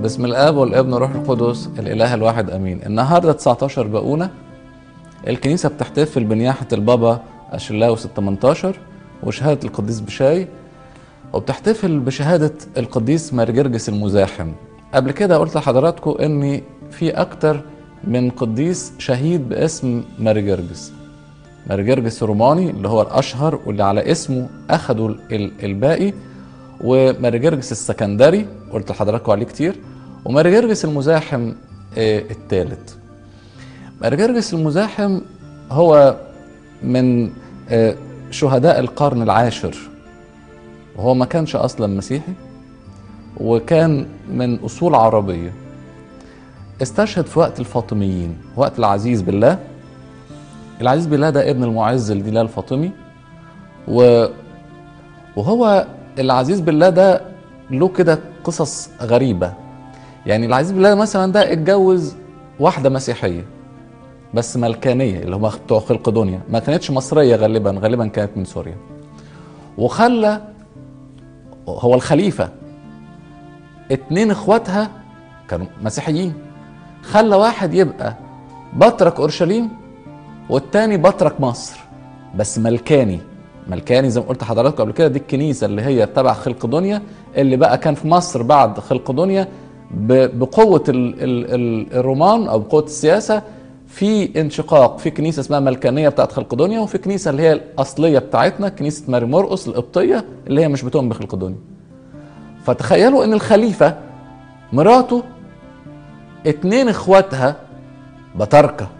بسم الاب والابن والروح القدس الاله الواحد امين النهارده 19 بقونه الكنيسه بتحتفل بنياحه البابا اشلاوس ال 18 وشهاده القديس بشاي وبتحتفل بشهاده القديس مارجرجس المزاحم قبل كده قلت لحضراتكم ان في اكتر من قديس شهيد باسم مارجرجس مارجرجس الروماني اللي هو الاشهر واللي على اسمه اخذوا ال- الباقي ومارجرجس السكندري قلت لحضراتكم عليه كتير ومارجرجس المزاحم آه، الثالث مارجرجس المزاحم هو من آه، شهداء القرن العاشر وهو ما كانش اصلا مسيحي وكان من اصول عربيه استشهد في وقت الفاطميين وقت العزيز بالله العزيز بالله ده ابن المعز الدلال الفاطمي و وهو العزيز بالله ده له كده قصص غريبة يعني العزيز بالله مثلا ده اتجوز واحدة مسيحية بس ملكانية اللي هم بتوع خلق دنيا ما كانتش مصرية غالبا غالبا كانت من سوريا وخلى هو الخليفة اتنين اخواتها كانوا مسيحيين خلى واحد يبقى بطرك اورشليم والتاني بطرك مصر بس ملكاني ملكاني زي ما قلت لحضراتكم قبل كده دي الكنيسه اللي هي تبع خلق دنيا اللي بقى كان في مصر بعد خلق دنيا ب- بقوه ال ال ال الرومان او بقوه السياسه في انشقاق في كنيسه اسمها ملكانيه بتاعت خلق دنيا وفي كنيسه اللي هي الاصليه بتاعتنا كنيسه ماري مرقس القبطيه اللي هي مش بتؤمن بخلق دنيا فتخيلوا ان الخليفه مراته اتنين اخواتها بطاركه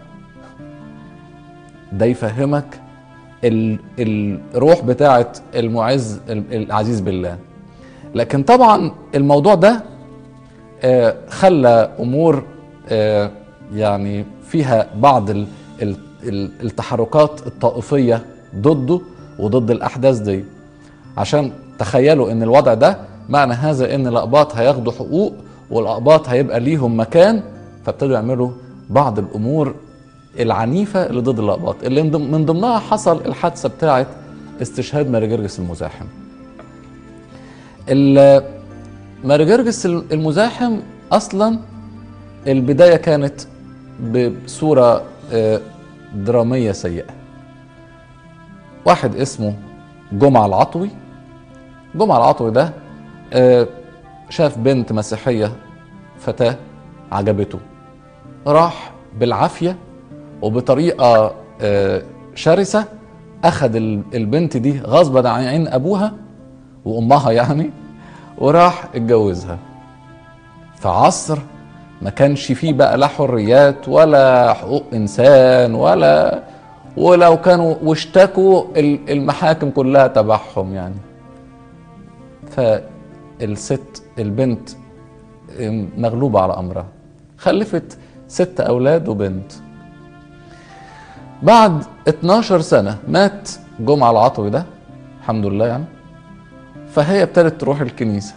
ده يفهمك ال- الروح بتاعه المعز ال- العزيز بالله لكن طبعا الموضوع ده آه، خلى امور آه، يعني فيها بعض ال- ال- ال- التحركات الطائفيه ضده وضد الاحداث دي عشان تخيلوا ان الوضع ده معنى هذا ان الاقباط هياخدوا حقوق والاقباط هيبقى ليهم مكان فابتدوا يعملوا بعض الامور العنيفه اللي ضد الاقباط اللي من ضمن- من ضمنها حصل الحادثه بتاعه استشهاد مارجرجس المزاحم ال- مارجرجس المزاحم اصلا البدايه كانت بصوره آه، دراميه سيئه واحد اسمه جمعه العطوي جمعه العطوي ده آه، شاف بنت مسيحيه فتاه عجبته راح بالعافيه وبطريقه آه، شرسه اخذ ال- البنت دي غصبا عن عين ابوها وامها يعني وراح اتجوزها في عصر ما كانش فيه بقى لا حريات ولا حقوق انسان ولا ولو كانوا واشتكوا ال- المحاكم كلها تبعهم يعني فالست البنت مغلوبة على أمرها خلفت ست أولاد وبنت بعد 12 سنة مات جمعة العطوي ده الحمد لله يعني فهي ابتدت تروح الكنيسة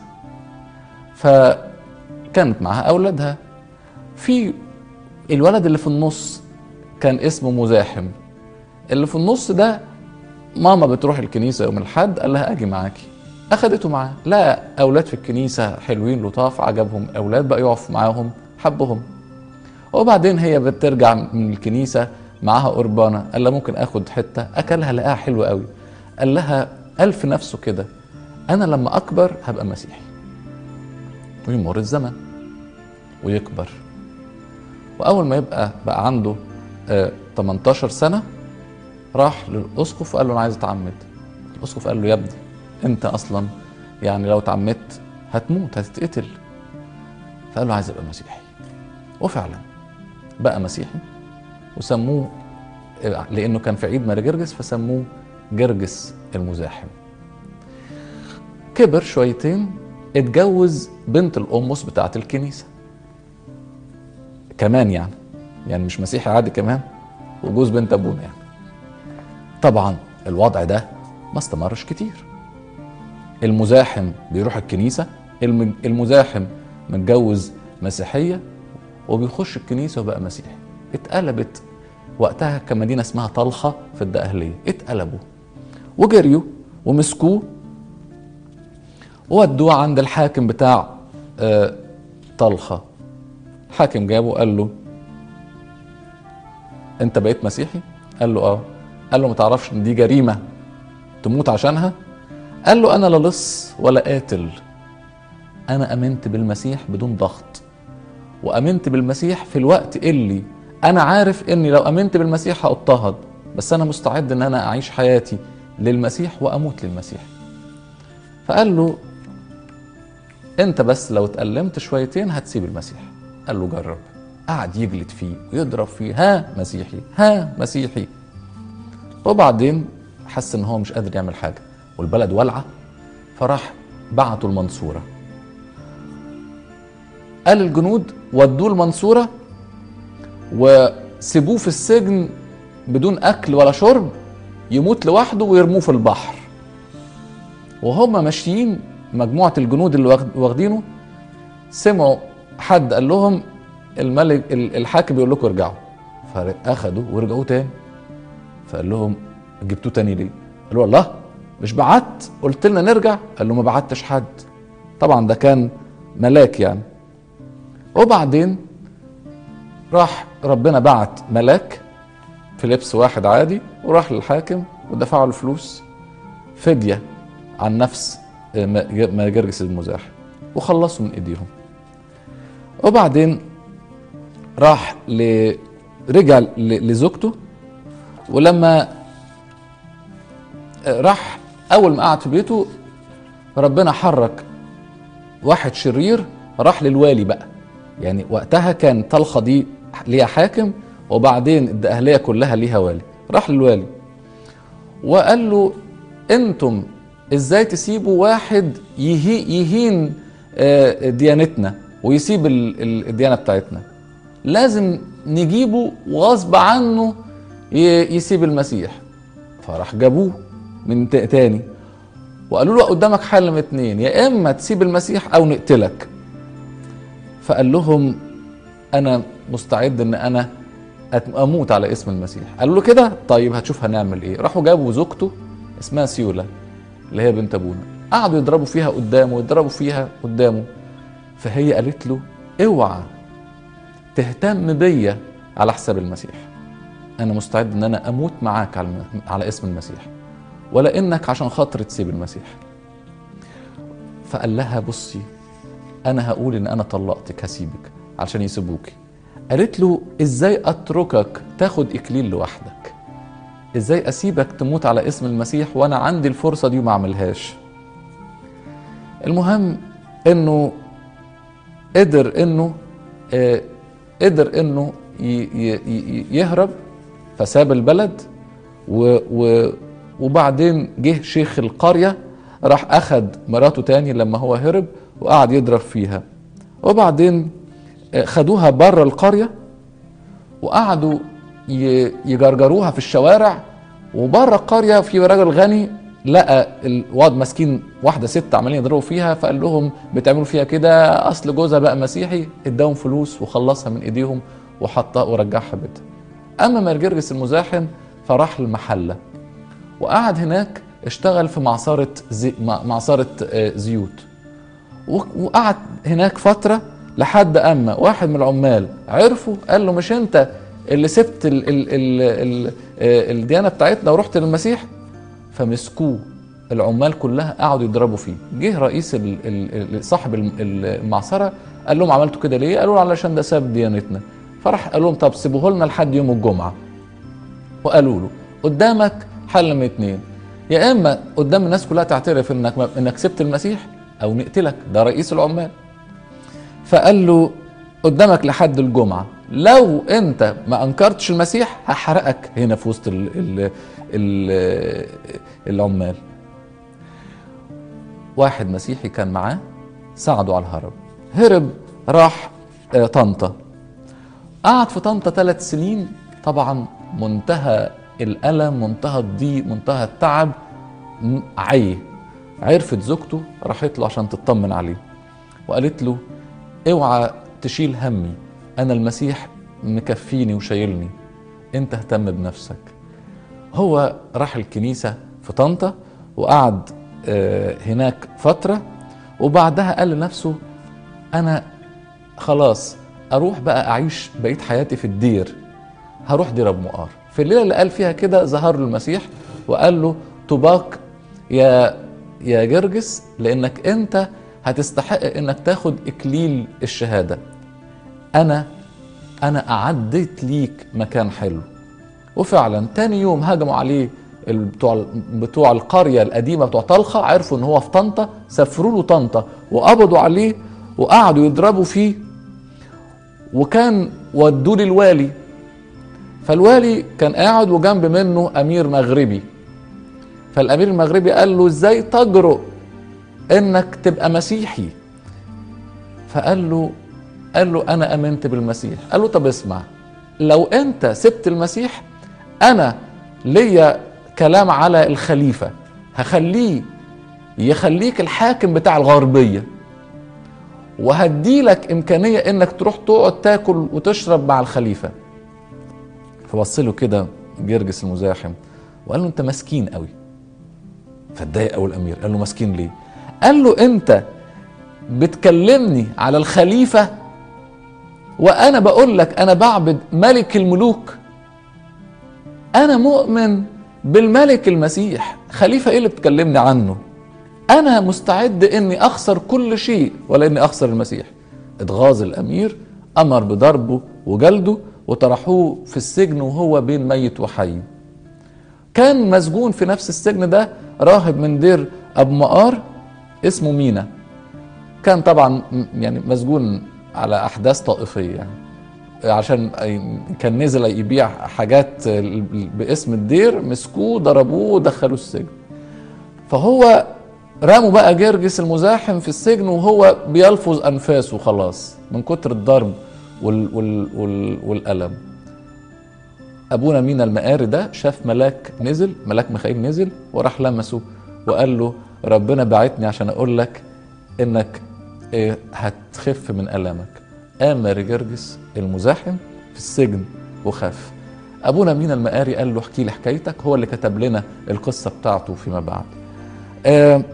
فكانت معاها أولادها في الولد اللي في النص كان اسمه مزاحم اللي في النص ده ماما بتروح الكنيسة يوم الحد قال لها أجي معاكي أخدته معاه لا أولاد في الكنيسة حلوين لطاف عجبهم أولاد بقى يقف معاهم حبهم وبعدين هي بترجع من الكنيسة معاها قربانة قال لها ممكن اخد حتة اكلها لقاها حلوة قوي قال لها ألف نفسه كده أنا لما أكبر هبقى مسيحي ويمر الزمن ويكبر وأول ما يبقى بقى عنده آه 18 سنة راح للأسقف وقال له أنا عايز أتعمد الأسقف قال له يا ابني أنت أصلا يعني لو اتعمدت هتموت هتتقتل فقال له عايز أبقى مسيحي وفعلا بقى مسيحي وسموه لانه كان في عيد ماري جرجس فسموه جرجس المزاحم كبر شويتين اتجوز بنت القمص بتاعه الكنيسه كمان يعني يعني مش مسيحي عادي كمان وجوز بنت ابونا يعني طبعا الوضع ده ما استمرش كتير المزاحم بيروح الكنيسه المزاحم متجوز مسيحيه وبيخش الكنيسه وبقى مسيحي اتقلبت وقتها كان مدينه اسمها طلخه في الدقهليه اتقلبوا وجريوا ومسكوه وودوه عند الحاكم بتاع طلخة حاكم جابه قال له انت بقيت مسيحي قال له اه قال له ما تعرفش ان دي جريمة تموت عشانها قال له انا لا لص ولا قاتل انا امنت بالمسيح بدون ضغط وامنت بالمسيح في الوقت اللي انا عارف اني لو امنت بالمسيح هاضطهد بس انا مستعد ان انا اعيش حياتي للمسيح واموت للمسيح فقال له انت بس لو اتألمت شويتين هتسيب المسيح قال له جرب قعد يجلد فيه ويضرب فيه ها مسيحي ها مسيحي وبعدين حس ان هو مش قادر يعمل حاجه والبلد والعه فراح بعتوا المنصوره قال الجنود ودوه المنصوره وسيبوه في السجن بدون اكل ولا شرب يموت لوحده ويرموه في البحر وهم ماشيين مجموعه الجنود اللي واخد- واخدينه سمعوا حد قال لهم الملك ال- الحاكم بيقول لكم ارجعوا فاخدوا ورجعوا تاني فقال لهم جبتوه تاني ليه؟ قالوا الله مش بعت قلت لنا نرجع قال له ما بعتش حد طبعا ده كان ملاك يعني وبعدين راح ربنا بعت ملاك في لبس واحد عادي وراح للحاكم ودفع له فلوس فدية عن نفس ما ما جرجس المزاح وخلصوا من ايديهم وبعدين راح ل... رجع ل... لزوجته ولما راح اول ما قعد في بيته ربنا حرك واحد شرير راح للوالي بقى يعني وقتها كان طلخه دي ليها حاكم وبعدين الدقهليه كلها ليها والي راح للوالي وقال له انتم ازاي تسيبوا واحد يهي يهين آه، ديانتنا ويسيب ال- ال- الديانه بتاعتنا لازم نجيبه وغصب عنه ي- يسيب المسيح فراح جابوه من ت- تاني وقالوا له قدامك حل من اتنين يا اما تسيب المسيح او نقتلك فقال لهم انا مستعد ان انا أت- اموت على اسم المسيح قالوا له كده طيب هتشوف هنعمل ايه راحوا جابوا زوجته اسمها سيولا اللي هي بنت ابونا قعدوا يضربوا فيها قدامه ويضربوا فيها قدامه فهي قالت له اوعى تهتم بيا على حساب المسيح انا مستعد ان انا اموت معاك على الم- على اسم المسيح ولا انك عشان خاطر تسيب المسيح فقال لها بصي انا هقول ان انا طلقتك هسيبك عشان يسيبوكي قالت له ازاي اتركك تاخد اكليل لوحدك ازاي اسيبك تموت على اسم المسيح وانا عندي الفرصه دي وما اعملهاش المهم انه قدر انه آه، قدر انه ي- ي- ي- يهرب فساب البلد و و وبعدين جه شيخ القريه راح اخد مراته تاني لما هو هرب وقعد يضرب فيها وبعدين آه، خدوها بره القريه وقعدوا ي- يجرجروها في الشوارع وبره القريه في راجل غني لقى الواد ماسكين واحده ست عمالين يضربوا فيها فقال لهم بتعملوا فيها كده اصل جوزها بقى مسيحي اداهم فلوس وخلصها من ايديهم وحطها ورجعها بيتها اما مرجرجس المزاحم فراح المحله وقعد هناك اشتغل في معصره زي مع- معصره آه، زيوت و- وقعد هناك فترة لحد أما واحد من العمال عرفه قال له مش أنت اللي سبت ال ال ال ال الديانة بتاعتنا ورحت للمسيح فمسكوه العمال كلها قعدوا يضربوا فيه جه رئيس ال ال صاحب الم- المعصرة قال لهم عملتوا كده ليه قالوا له علشان ده ساب ديانتنا فراح قال لهم طب سيبوه لنا لحد يوم الجمعة وقالوا له قدامك حل من اتنين يا اما قدام الناس كلها تعترف انك انك سبت المسيح او نقتلك ده رئيس العمال فقال له قدامك لحد الجمعه لو انت ما انكرتش المسيح هحرقك هنا في وسط ال ال ال العمال واحد مسيحي كان معاه ساعده على الهرب هرب راح آه، طنطا قعد في طنطا ثلاث سنين طبعا منتهى الألم منتهى الضيق منتهى التعب م- عي عرفت زوجته راحت له عشان تطمن عليه وقالت له اوعى تشيل همي انا المسيح مكفيني وشايلني انت اهتم بنفسك هو راح الكنيسة في طنطا وقعد آه، هناك فترة وبعدها قال لنفسه أنا خلاص اروح بقى اعيش بقيه حياتي في الدير هروح دير ابو مقار في الليله اللي قال فيها كده ظهر له المسيح وقال له طباك يا يا جرجس لانك انت هتستحق انك تاخد اكليل الشهاده انا انا اعديت ليك مكان حلو وفعلا تاني يوم هجموا عليه ال- بتوع بتوع القريه القديمه بتوع طلخه عرفوا ان هو في طنطا سافروا له طنطا وقبضوا عليه وقعدوا يضربوا فيه وكان ودوه للوالي فالوالي كان قاعد وجنب منه امير مغربي فالامير المغربي قال له ازاي تجرؤ انك تبقى مسيحي فقال له قال له انا امنت بالمسيح قال له طب اسمع لو انت سبت المسيح انا ليا كلام على الخليفه هخليه يخليك الحاكم بتاع الغربيه وهديلك امكانيه انك تروح تقعد تاكل وتشرب مع الخليفه فبص له كده جرجس المزاحم وقال له انت مسكين قوي فاتضايق قوي الامير قال له مسكين ليه قال له انت بتكلمني على الخليفه وانا بقول لك انا بعبد ملك الملوك انا مؤمن بالملك المسيح خليفه ايه اللي بتكلمني عنه انا مستعد اني اخسر كل شيء ولا اني اخسر المسيح اتغاظ الامير امر بضربه وجلده وطرحوه في السجن وهو بين ميت وحي كان مسجون في نفس السجن ده راهب من دير ابو مقار اسمه مينا كان طبعا م- يعني مسجون على احداث طائفيه يعني عشان أي- كان نزل يبيع حاجات ال- باسم الدير مسكوه ضربوه ودخلوه السجن فهو رموا بقى جرجس المزاحم في السجن وهو بيلفظ انفاسه خلاص من كتر الضرب وال وال وال والالم ابونا مينا المقاري ده شاف ملاك نزل ملاك ميخائيل نزل وراح لمسه وقال له ربنا بعتني عشان اقول لك انك إيه، هتخف من الامك قام جرجس المزاحم في السجن وخاف ابونا مينا المقاري قال له احكي لي حكايتك هو اللي كتب لنا القصه بتاعته فيما بعد آه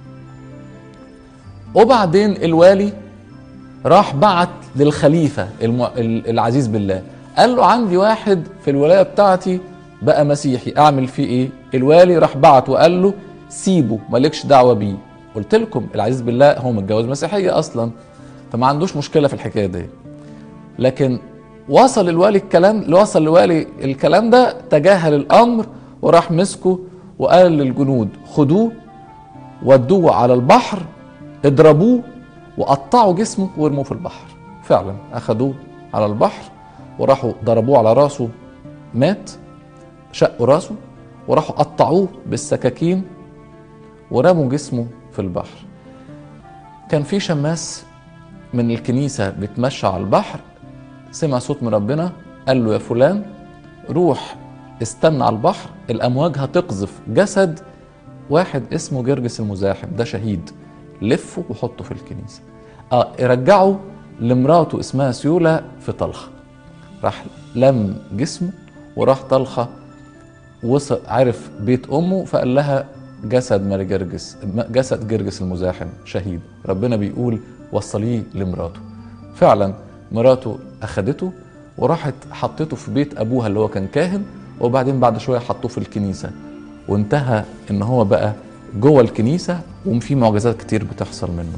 وبعدين الوالي راح بعت للخليفة الم... ال- العزيز بالله قال له عندي واحد في الولاية بتاعتي بقى مسيحي اعمل فيه ايه الوالي راح بعت وقال له سيبه مالكش دعوة بيه قلت لكم العزيز بالله هو متجوز مسيحية اصلا فما عندوش مشكلة في الحكاية دي لكن وصل الوالي الكلام وصل الوالي الكلام ده تجاهل الامر وراح مسكه وقال للجنود خدوه ودوه على البحر اضربوه وقطعوا جسمه وارموه في البحر فعلا اخدوه على البحر وراحوا ضربوه على راسه مات شقوا راسه وراحوا قطعوه بالسكاكين ورموا جسمه في البحر كان في شماس من الكنيسة بيتمشى على البحر سمع صوت من ربنا قال له يا فلان روح استنى على البحر الأمواج هتقذف جسد واحد اسمه جرجس المزاحم ده شهيد لفه وحطه في الكنيسة اه رجعه لمراته اسمها سيولة في طلخة راح لم جسمه وراح طلخة وصل عرف بيت امه فقال لها جسد ماري جرجس جسد جرجس المزاحم شهيد ربنا بيقول وصليه لمراته فعلا مراته اخدته وراحت حطته في بيت ابوها اللي هو كان كاهن وبعدين بعد شويه حطوه في الكنيسه وانتهى ان هو بقى جوه الكنيسه وفي معجزات كتير بتحصل منه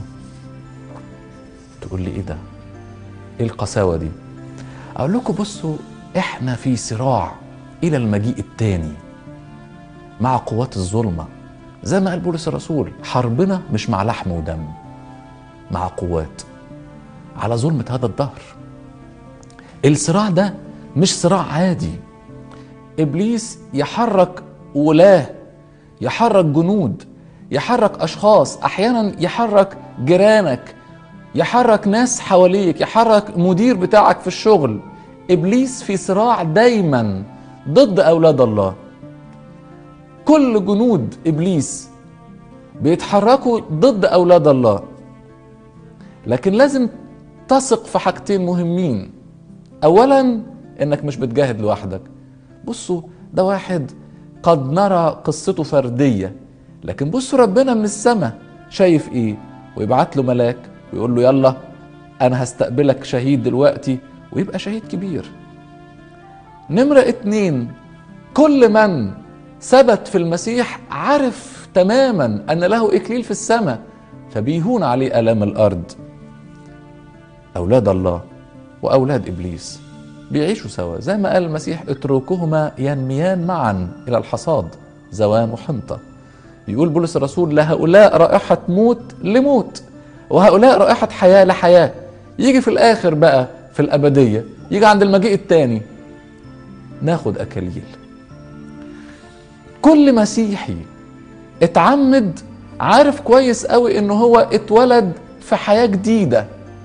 تقول لي ايه ده ايه القساوه دي اقول لكم بصوا احنا في صراع الى المجيء التاني مع قوات الظلمه زي ما قال بولس الرسول حربنا مش مع لحم ودم مع قوات على ظلمه هذا الدهر الصراع ده مش صراع عادي ابليس يحرك ولاه يحرك جنود يحرك اشخاص احيانا يحرك جيرانك يحرك ناس حواليك يحرك مدير بتاعك في الشغل ابليس في صراع دايما ضد اولاد الله كل جنود ابليس بيتحركوا ضد اولاد الله لكن لازم تثق في حاجتين مهمين اولا انك مش بتجاهد لوحدك بصوا ده واحد قد نرى قصته فرديه لكن بصوا ربنا من السماء شايف ايه ويبعت له ملاك ويقول له يلا انا هستقبلك شهيد دلوقتي ويبقى شهيد كبير نمرة اتنين كل من ثبت في المسيح عرف تماما ان له اكليل في السماء فبيهون عليه الام الارض اولاد الله واولاد ابليس بيعيشوا سوا زي ما قال المسيح اتركهما ينميان معا الى الحصاد زوان وحنطه يقول بولس الرسول لهؤلاء رائحه موت لموت وهؤلاء رائحه حياه لحياه يجي في الاخر بقى في الابديه يجي عند المجيء الثاني ناخد اكاليل كل مسيحي اتعمد عارف كويس قوي ان هو اتولد في حياه جديده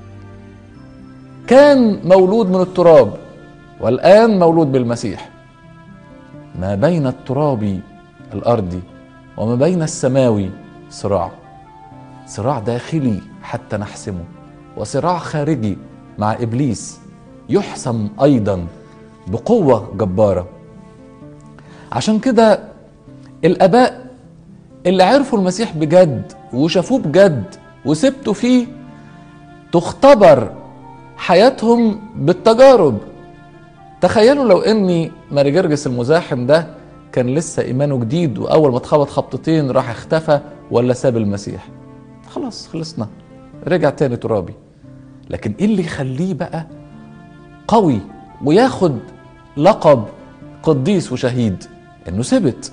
كان مولود من التراب والان مولود بالمسيح ما بين الترابي الارضي وما بين السماوي صراع صراع داخلي حتى نحسمه وصراع خارجي مع ابليس يحسم ايضا بقوه جباره عشان كده الاباء اللي عرفوا المسيح بجد وشافوه بجد وسبتوا فيه تختبر حياتهم بالتجارب تخيلوا لو اني ماري جرجس المزاحم ده كان لسه ايمانه جديد واول ما اتخبط خبطتين راح اختفى ولا ساب المسيح خلاص خلصنا رجع تاني ترابي لكن ايه اللي يخليه بقى قوي وياخد لقب قديس وشهيد انه ثبت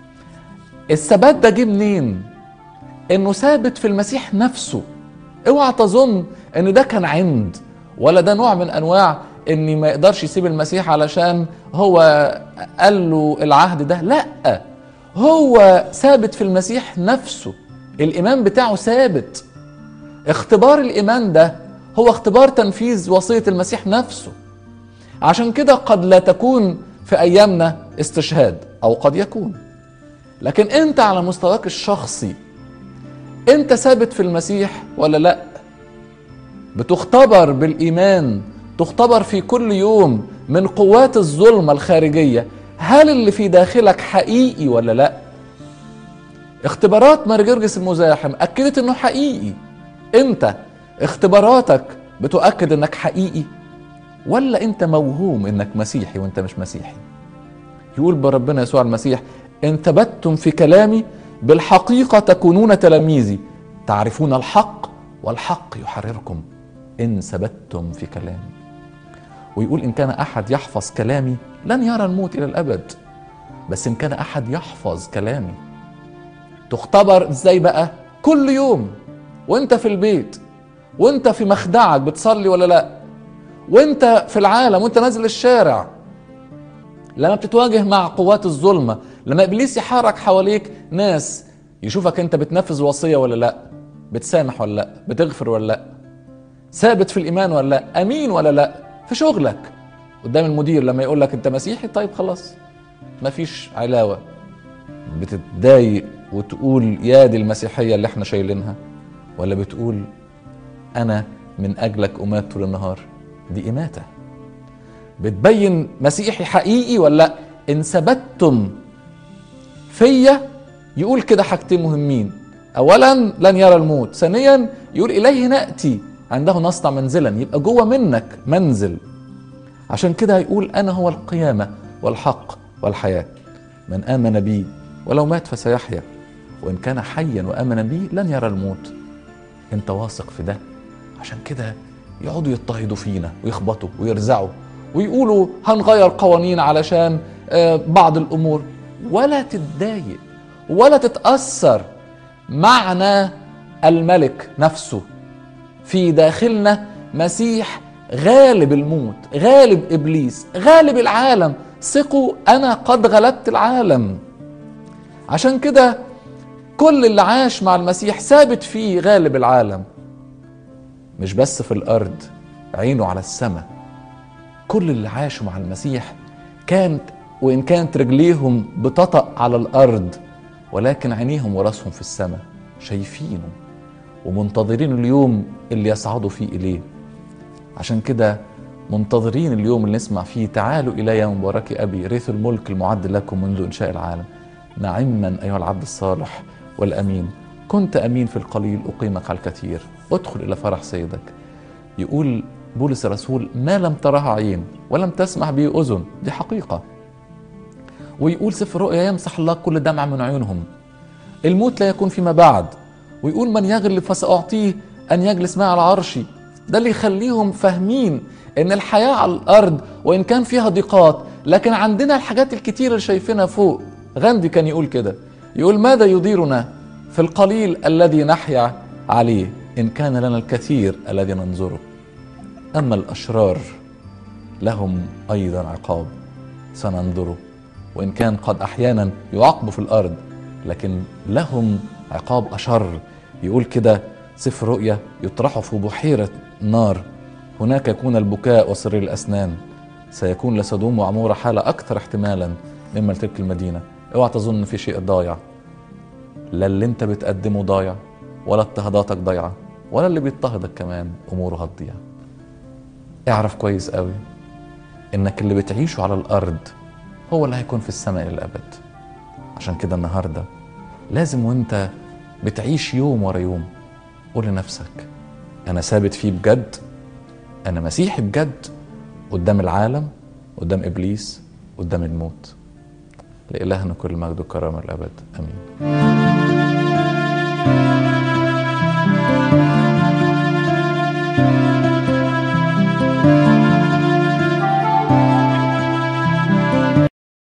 الثبات ده جه منين انه ثابت في المسيح نفسه اوعى تظن ان ده كان عند ولا ده نوع من انواع اني ما يقدرش يسيب المسيح علشان هو قال له العهد ده لا هو ثابت في المسيح نفسه الايمان بتاعه ثابت اختبار الايمان ده هو اختبار تنفيذ وصيه المسيح نفسه عشان كده قد لا تكون في ايامنا استشهاد او قد يكون لكن انت على مستواك الشخصي انت ثابت في المسيح ولا لا بتختبر بالايمان تختبر في كل يوم من قوات الظلمه الخارجيه هل اللي في داخلك حقيقي ولا لا اختبارات مرجرجس المزاحم اكدت انه حقيقي انت اختباراتك بتؤكد انك حقيقي ولا انت موهوم انك مسيحي وانت مش مسيحي يقول بربنا يسوع المسيح ان ثبتتم في كلامي بالحقيقه تكونون تلاميذي تعرفون الحق والحق يحرركم ان ثبتتم في كلامي ويقول ان كان احد يحفظ كلامي لن يرى الموت الى الابد بس ان كان احد يحفظ كلامي تختبر ازاي بقى كل يوم وانت في البيت وانت في مخدعك بتصلي ولا لا وانت في العالم وانت نازل الشارع لما بتتواجه مع قوات الظلمه لما ابليس يحارك حواليك ناس يشوفك انت بتنفذ الوصيه ولا لا بتسامح ولا لا بتغفر ولا لا ثابت في الايمان ولا لا امين ولا لا في شغلك قدام المدير لما يقول لك انت مسيحي طيب خلاص مفيش علاوه بتتضايق وتقول يا دي المسيحيه اللي احنا شايلينها ولا بتقول انا من اجلك امات طول النهار دي اماته بتبين مسيحي حقيقي ولا لا ان ثبتتم فيا يقول كده حاجتين مهمين اولا لن يرى الموت ثانيا يقول اليه ناتي عنده نصنع منزلا يبقى جوه منك منزل عشان كده يقول انا هو القيامه والحق والحياه من امن بي ولو مات فسيحيا وان كان حيا وامن بي لن يرى الموت انت واثق في ده عشان كده يقعدوا يضطهدوا فينا ويخبطوا ويرزعوا ويقولوا هنغير قوانين علشان بعض الامور ولا تتضايق ولا تتاثر معنى الملك نفسه في داخلنا مسيح غالب الموت غالب ابليس غالب العالم ثقوا انا قد غلبت العالم عشان كده كل اللي عاش مع المسيح ثابت فيه غالب العالم مش بس في الارض عينه على السماء كل اللي عاشوا مع المسيح كانت وان كانت رجليهم بتطأ على الارض ولكن عينيهم وراسهم في السماء شايفينه ومنتظرين اليوم اللي يصعدوا فيه اليه عشان كده منتظرين اليوم اللي نسمع فيه تعالوا الي مبارك ابي رث الملك المعد لكم منذ انشاء العالم نعما ايها العبد الصالح والامين كنت امين في القليل اقيمك على الكثير ادخل الى فرح سيدك يقول بولس الرسول ما لم ترها عين ولم تسمع به اذن دي حقيقه ويقول سفر الرؤيا يمسح الله كل دمعه من عيونهم الموت لا يكون فيما بعد ويقول من يغلب فساعطيه ان يجلس معي على عرشي ده اللي يخليهم فاهمين ان الحياه على الارض وان كان فيها ضيقات لكن عندنا الحاجات الكتيره اللي شايفينها فوق غاندي كان يقول كده يقول ماذا يضيرنا في القليل الذي نحيا عليه ان كان لنا الكثير الذي ننظره اما الاشرار لهم ايضا عقاب سننظره وان كان قد احيانا يعاقبوا في الارض لكن لهم عقاب اشر يقول كده سفر رؤيا يطرحوا في بحيره نار هناك يكون البكاء وصرير الاسنان سيكون لسدوم وعموره حاله اكثر احتمالا مما لتلك المدينه اوعى تظن ان في شيء ضايع لا اللي انت بتقدمه ضايع ولا اضطهاداتك ضايعه ولا اللي بيضطهدك كمان اموره هتضيع اعرف كويس قوي انك اللي بتعيشه على الارض هو اللي هيكون في السماء الى الابد عشان كده النهارده لازم وانت بتعيش يوم ورا يوم قول لنفسك انا ثابت فيه بجد انا مسيحي بجد قدام العالم قدام ابليس قدام الموت لإلهنا كل مجد وكرامه الابد امين